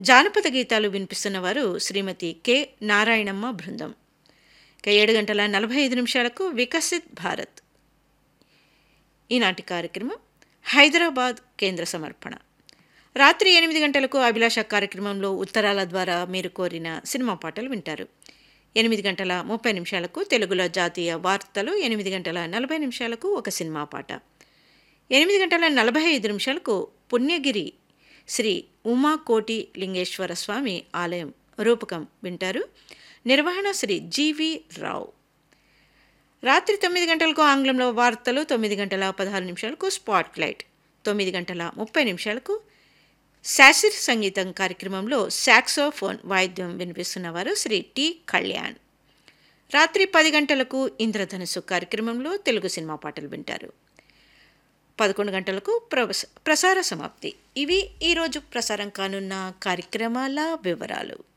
జానపద గీతాలు వినిపిస్తున్న వారు శ్రీమతి కె నారాయణమ్మ బృందం ఇక ఏడు గంటల నలభై ఐదు నిమిషాలకు వికసిత్ భారత్ ఈనాటి కార్యక్రమం హైదరాబాద్ కేంద్ర సమర్పణ రాత్రి ఎనిమిది గంటలకు అభిలాష కార్యక్రమంలో ఉత్తరాల ద్వారా మీరు కోరిన సినిమా పాటలు వింటారు ఎనిమిది గంటల ముప్పై నిమిషాలకు తెలుగులో జాతీయ వార్తలు ఎనిమిది గంటల నలభై నిమిషాలకు ఒక సినిమా పాట ఎనిమిది గంటల నలభై ఐదు నిమిషాలకు పుణ్యగిరి శ్రీ ఉమాకోటి లింగేశ్వర స్వామి ఆలయం రూపకం వింటారు నిర్వహణ శ్రీ జీవి రావు రాత్రి తొమ్మిది గంటలకు ఆంగ్లంలో వార్తలు తొమ్మిది గంటల పదహారు నిమిషాలకు స్పాట్ లైట్ తొమ్మిది గంటల ముప్పై నిమిషాలకు శాస్త్రీయ సంగీతం కార్యక్రమంలో సాక్సోఫోన్ వాయిద్యం వినిపిస్తున్నవారు శ్రీ టి కళ్యాణ్ రాత్రి పది గంటలకు ఇంద్రధనుసు కార్యక్రమంలో తెలుగు సినిమా పాటలు వింటారు పదకొండు గంటలకు ప్రవస ప్రసార సమాప్తి ఇవి ఈరోజు ప్రసారం కానున్న కార్యక్రమాల వివరాలు